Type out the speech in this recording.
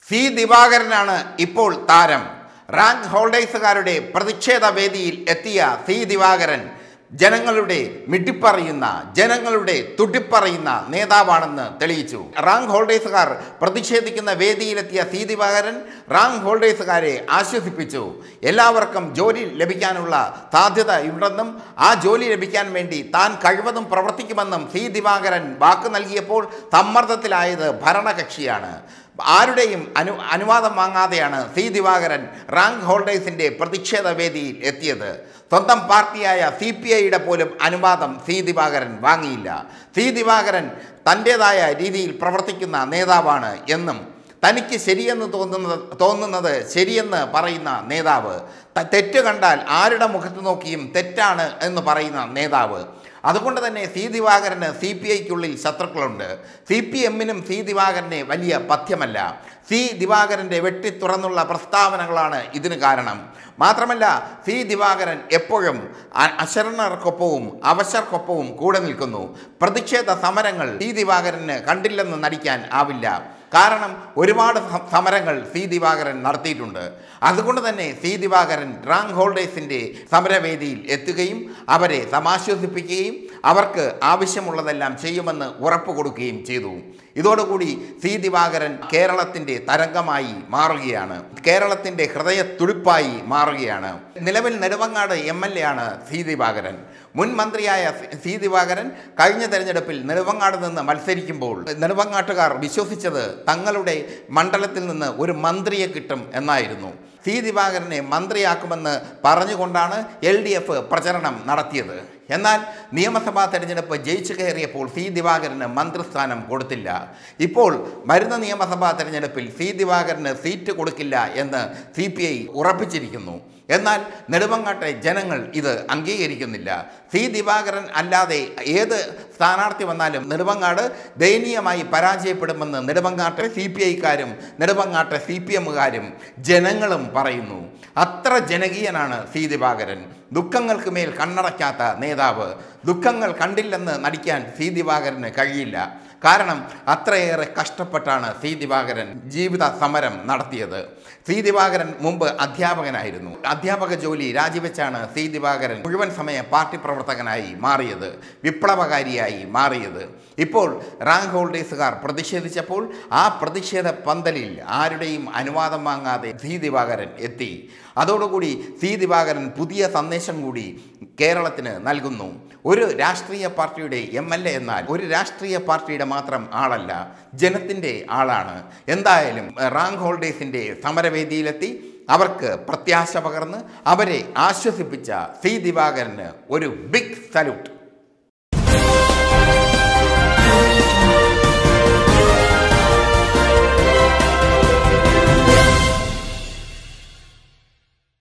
C ദിവാകരനാണ് ഇപ്പോൾ താരം rank ഹോൾഡേഴ്സുകാരുടെ പ്രതിഷേധ വേദിയിൽ എത്തിയ സി ദിവാകരൻ ജനങ്ങളുടെ മിടിപ്പറയുന്ന ജനങ്ങളുടെ തുടിപ്പറയുന്ന നേതാവാണെന്ന് തെളിയിച്ചു റാങ്ക് ഹോൾഡേഴ്സുകാർ പ്രതിഷേധിക്കുന്ന വേദിയിലെത്തിയ സി ദിവാകരൻ റാങ്ക് ഹോൾഡേഴ്സുകാരെ ആശ്വസിപ്പിച്ചു എല്ലാവർക്കും ജോലി ലഭിക്കാനുള്ള സാധ്യത ഉണ്ടെന്നും ആ ജോലി ലഭിക്കാൻ വേണ്ടി താൻ കഴിവതും പ്രവർത്തിക്കുമെന്നും സി ദിവാകരൻ വാക്ക് നൽകിയപ്പോൾ സമ്മർദ്ദത്തിലായത് ഭരണകക്ഷിയാണ് ആരുടെയും അനു അനുവാദം വാങ്ങാതെയാണ് സി ദിവാകരൻ റാങ്ക് ഹോൾഡേഴ്സിൻ്റെ പ്രതിഷേധ വേദിയിൽ എത്തിയത് സ്വന്തം പാർട്ടിയായ സി പി ഐയുടെ പോലും അനുവാദം സി ദിവാകരൻ വാങ്ങിയില്ല സി ദിവാകരൻ തൻ്റേതായ രീതിയിൽ പ്രവർത്തിക്കുന്ന നേതാവാണ് എന്നും തനിക്ക് ശരിയെന്ന് തോന്നുന്നത് തോന്നുന്നത് ശരിയെന്ന് പറയുന്ന നേതാവ് ത- തെറ്റ് കണ്ടാൽ ആരുടെ മുഖത്ത് നോക്കിയും തെറ്റാണ് എന്ന് പറയുന്ന നേതാവ് അതുകൊണ്ട് തന്നെ സി ദിവാകരന് സി പി ഐക്കുള്ളിൽ ശത്രുക്കളുണ്ട് സി പി എമ്മിനും സി ദിവാകരനെ വലിയ പഥ്യമല്ല സി ദിവാകരൻ്റെ വെട്ടി തുറന്നുള്ള പ്രസ്താവനകളാണ് ഇതിന് കാരണം മാത്രമല്ല സി ദിവാകരൻ എപ്പോഴും അ- അശരണർക്കൊപ്പവും അവശർക്കൊപ്പവും കൂടെ നിൽക്കുന്നു പ്രതിഷേധ സമരങ്ങൾ സി ദിവാകരന് കണ്ടില്ലെന്ന് നടിക്കാൻ ആവില്ല കാരണം ഒരുപാട് സ- സമരങ്ങൾ സി ദിവാകരൻ നടത്തിയിട്ടുണ്ട് അതുകൊണ്ട് തന്നെ സി ദിവാകരൻ റാങ്ക് ഹോൾഡേഴ്സിൻ്റെ സമരവേദിയിൽ എത്തുകയും അവരെ സമാശ്വസിപ്പിക്കുകയും അവർക്ക് ആവശ്യമുള്ളതെല്ലാം ചെയ്യുമെന്ന് ഉറപ്പ് കൊടുക്കുകയും ചെയ്തു ഇതോടുകൂടി സി ദിവാകരൻ കേരളത്തിൻ്റെ തരംഗമായി മാറുകയാണ് കേരളത്തിൻ്റെ ഹൃദയത്തുടിപ്പായി മാറുകയാണ് നിലവിൽ നെടുവങ്ങാട് എം എൽ എ ആണ് സി ദിവാകരൻ മുൻ മന്ത്രിയായ സി- സി ദിവാകരൻ കഴിഞ്ഞ തെരഞ്ഞെടുപ്പിൽ നെടുവങ്ങാട് നിന്ന് മത്സരിക്കുമ്പോൾ നെടുവങ്ങാട്ടുകാർ വിശ്വസിച്ചത് തങ്ങളുടെ മണ്ഡലത്തിൽ നിന്ന് ഒരു മന്ത്രിയെ കിട്ടും എന്നായിരുന്നു സി ദിവാകരനെ മന്ത്രിയാക്കുമെന്ന് പറഞ്ഞുകൊണ്ടാണ് എൽ ഡി എഫ് പ്രചരണം നടത്തിയത് എന്നാൽ നിയമസഭാ തെരഞ്ഞെടുപ്പ് ജയിച്ചു കയറിയപ്പോൾ സി ദിവാകരന് മന്ത്രിസ്ഥാനം കൊടുത്തില്ല ഇപ്പോൾ വരുന്ന നിയമസഭാ തെരഞ്ഞെടുപ്പിൽ സി ദിവാകരന് സീറ്റ് കൊടുക്കില്ല എന്ന് സി പി ഐ ഉറപ്പിച്ചിരിക്കുന്നു എന്നാൽ നെടുമങ്ങാട്ടെ ജനങ്ങൾ ഇത് അംഗീകരിക്കുന്നില്ല സി ദിവാകരൻ അല്ലാതെ ഏത് സ്ഥാനാർത്ഥി വന്നാലും നെടുമങ്ങാട് ദയനീയമായി പരാജയപ്പെടുമെന്ന് നെടുമങ്ങാട്ടെ സി പി ഐക്കാരും നെടുമങ്ങാട്ടെ സി പി എമ്മുകാരും ജനങ്ങളും പറയുന്നു അത്ര ജനകീയനാണ് സി ദിവാകരൻ ദുഃഖങ്ങൾക്ക് മേൽ കണ്ണടയ്ക്കാത്ത നേതാവ് ദുഃഖങ്ങൾ കണ്ടില്ലെന്ന് നടിക്കാൻ സി ദിവാകരന് കഴിയില്ല കാരണം അത്രയേറെ കഷ്ടപ്പെട്ടാണ് സി ദിവാകരൻ ജീവിത സമരം നടത്തിയത് സി ദിവാകരൻ മുമ്പ് അധ്യാപകനായിരുന്നു അധ്യാപക ജോലി രാജിവെച്ചാണ് സി ദിവാകരൻ മുഴുവൻ സമയ പാർട്ടി പ്രവർത്തകനായി മാറിയത് വിപ്ലവകാരിയായി മാറിയത് ഇപ്പോൾ റാങ്ക് ഹോൾഡേഴ്സുകാർ പ്രതിഷേധിച്ചപ്പോൾ ആ പ്രതിഷേധ പന്തലിൽ ആരുടെയും അനുവാദം വാങ്ങാതെ സി ദിവാകരൻ എത്തി അതോടുകൂടി സി ദിവാകരൻ പുതിയ സന്ദേശം കൂടി കേരളത്തിന് നൽകുന്നു ഒരു രാഷ്ട്രീയ പാർട്ടിയുടെ എം എൽ എ എന്നാൽ ഒരു രാഷ്ട്രീയ പാർട്ടിയുടെ മാത്രം ആളല്ല ജനത്തിൻ്റെ ആളാണ് എന്തായാലും റാങ്ക് ഹോൾഡേഴ്സിൻ്റെ സമരവേദിയിലെത്തി അവർക്ക് പ്രത്യാശ പകർന്ന് അവരെ ആശ്വസിപ്പിച്ച സി ദിവാകരന് ഒരു ബിഗ് സല്യൂട്ട്